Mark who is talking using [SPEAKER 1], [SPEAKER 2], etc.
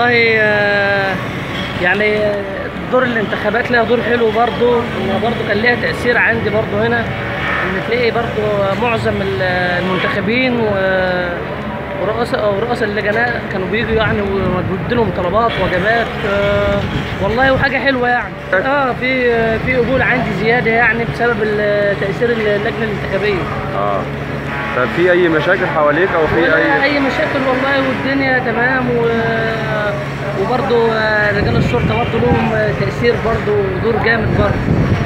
[SPEAKER 1] والله آه، يعني دور الانتخابات لها دور حلو برضه ان برضه كان ليها تاثير عندي برضه هنا ان تلاقي برضه معظم ال- المنتخبين و- ورؤساء ورؤساء اللجناء كانوا بيجوا يعني ومجهود لهم طلبات وجبات آه، والله وحاجه حلوه يعني اه في في قبول عندي زياده يعني بسبب ال- تاثير اللجنه الانتخابيه
[SPEAKER 2] اه طب في اي مشاكل حواليك او في
[SPEAKER 1] ولا
[SPEAKER 2] اي
[SPEAKER 1] اي مشاكل والله والدنيا تمام و... وبرضه رجال الشرطه برضه لهم تاثير برضه ودور جامد برضه